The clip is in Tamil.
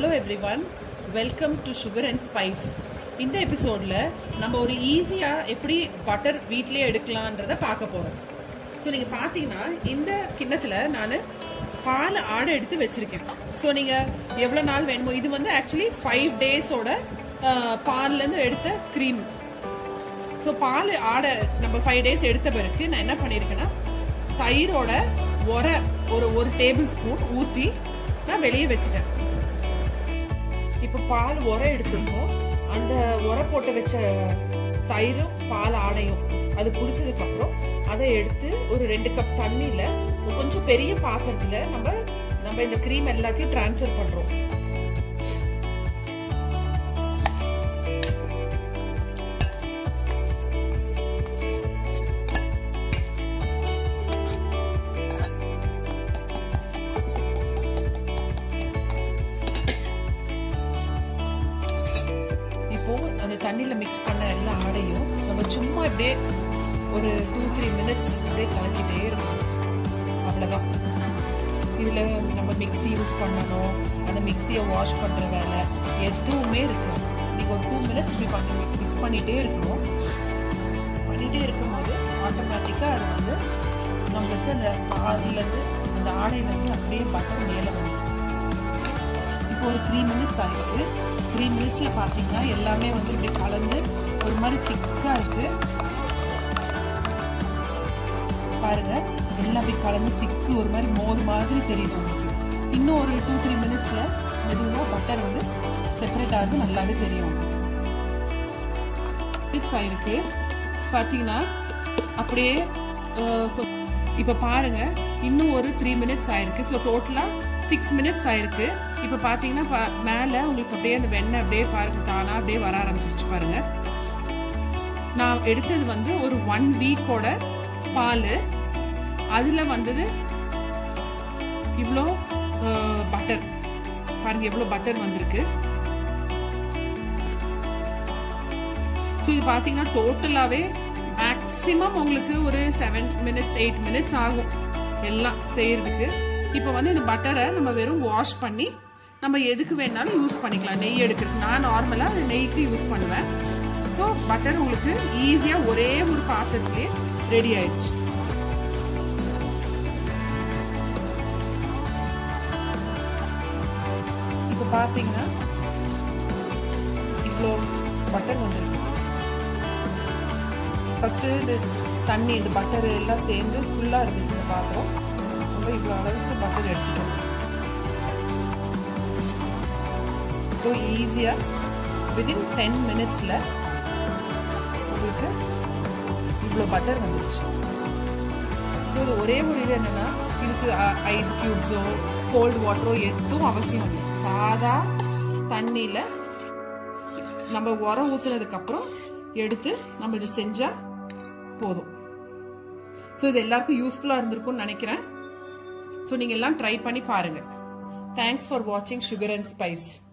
hello everyone welcome to sugar and spice இந்த எபிசோடில் நம்ம ஒரு ஈஸியாக எப்படி பட்டர் வீட்டிலே எடுக்கலான்றத பார்க்க போகிறோம் ஸோ நீங்கள் பார்த்தீங்கன்னா இந்த கிண்ணத்தில் நான் பால் ஆடை எடுத்து வச்சுருக்கேன் ஸோ நீங்கள் எவ்வளோ நாள் வேணுமோ இது வந்து ஆக்சுவலி ஃபைவ் டேஸோட பால்லேருந்து எடுத்த க்ரீம் ஸோ பால் ஆடை நம்ம ஃபைவ் டேஸ் எடுத்த பிறகு நான் என்ன பண்ணியிருக்கேன்னா தயிரோட உர ஒரு ஒரு டேபிள் ஸ்பூன் ஊற்றி நான் வெளியே வச்சுட்டேன் இப்போ பால் உர எடுத்திருக்கோம் அந்த உர போட்டு வச்ச தயிரும் பால் ஆடையும் அது குடிச்சதுக்கு அப்புறம் அதை எடுத்து ஒரு ரெண்டு கப் தண்ணியில கொஞ்சம் பெரிய பாத்திரத்துல நம்ம நம்ம இந்த க்ரீம் எல்லாத்தையும் டிரான்ஸ்ஃபர் பண்றோம் இப்போ அந்த தண்ணியில் மிக்ஸ் பண்ண எல்லா ஆடையும் நம்ம சும்மா இப்படியே ஒரு டூ த்ரீ மினிட்ஸ் அப்படியே கலக்கிட்டே இருக்கணும் அவ்வளோதான் இதில் நம்ம மிக்ஸி யூஸ் பண்ணணும் அந்த மிக்ஸியை வாஷ் பண்ணுற வேலை எதுவுமே இருக்கு நீங்கள் ஒரு டூ மினிட்ஸ் இப்படி பண்ணி மிக்ஸ் பண்ணிகிட்டே இருக்கணும் பண்ணிகிட்டே இருக்கும்போது ஆட்டோமேட்டிக்காக அது வந்து நம்மளுக்கு அந்த பால்லேருந்து அந்த ஆடையிலேருந்து அப்படியே பட்டர் மேலே வரும் இப்போ ஒரு த்ரீ மினிட்ஸ் ஆகிருக்கு த்ரீ மினிட்ஸில் பார்த்தீங்கன்னா எல்லாமே வந்து இப்படி கலந்து ஒரு மாதிரி திக்காக இருக்கு பாருங்க எல்லாம் அப்படி கலந்து திக்கு ஒரு மாதிரி மோர் மாதிரி தெரியுது உங்களுக்கு இன்னும் ஒரு டூ த்ரீ மினிட்ஸில் மெதுவாக பட்டர் வந்து செப்பரேட் ஆகுது நல்லாவே தெரியும் மினிட்ஸ் ஆயிருக்கு பார்த்தீங்கன்னா அப்படியே இப்போ பாருங்க இன்னும் ஒரு த்ரீ மினிட்ஸ் ஆயிருக்கு ஸோ டோட்டலாக சிக்ஸ் மினிட்ஸ் ஆயிருக்கு இப்போ பார்த்தீங்கன்னா மேலே உங்களுக்கு அப்படியே அந்த வெண்ணெய் அப்படியே பாருங்க தானா அப்படியே வர ஆரம்பிச்சிருச்சு பாருங்க நான் எடுத்தது வந்து ஒரு ஒன் வீக்கோட பால் அதில் வந்தது இவ்வளோ பட்டர் பாருங்க எவ்வளோ பட்டர் வந்திருக்கு ஸோ இது பார்த்தீங்கன்னா டோட்டலாகவே மேக்ஸிமம் உங்களுக்கு ஒரு செவன் மினிட்ஸ் எயிட் மினிட்ஸ் ஆகும் எல்லாம் செய்யறதுக்கு இப்போ வந்து இந்த பட்டரை நம்ம வெறும் வாஷ் பண்ணி நம்ம எதுக்கு வேணாலும் யூஸ் பண்ணிக்கலாம் நெய் எடுக்கிறதுக்கு நான் நார்மலாக அது நெய்க்கு யூஸ் பண்ணுவேன் ஸோ பட்டர் உங்களுக்கு ஈஸியாக ஒரே ஒரு பாத்திரத்துலேயே ரெடி ஆயிடுச்சு இப்போ பார்த்தீங்கன்னா இவ்வளோ பட்டர் வந்துருக்கு ஃபஸ்ட்டு இந்த தண்ணி இந்த பட்டர் எல்லாம் சேர்ந்து ஃபுல்லாக இருந்துச்சு இந்த பாத்திரம் நம்ம இவ்வளோ அளவுக்கு பட்டர் எடுத்துக்கணும் ஸோ ஈஸியாக வித்தின் டென் மினிட்ஸில் உங்களுக்கு இவ்வளோ பட்டர் வந்துருச்சு ஸோ இது ஒரே ஒரு இது என்னென்னா இதுக்கு ஐஸ் க்யூப்ஸோ கோல்டு வாட்டரோ எதுவும் அவசியம் இல்லை சாதா தண்ணியில் நம்ம உரம் ஊற்றுனதுக்கப்புறம் எடுத்து நம்ம இது செஞ்சால் போதும் ஸோ இது எல்லாருக்கும் யூஸ்ஃபுல்லாக இருந்திருக்கும்னு நினைக்கிறேன் ஸோ நீங்கள் எல்லாம் ட்ரை பண்ணி பாருங்கள் தேங்க்ஸ் ஃபார் வாட்சிங் சுகர் அண்ட் ஸ்பைஸ்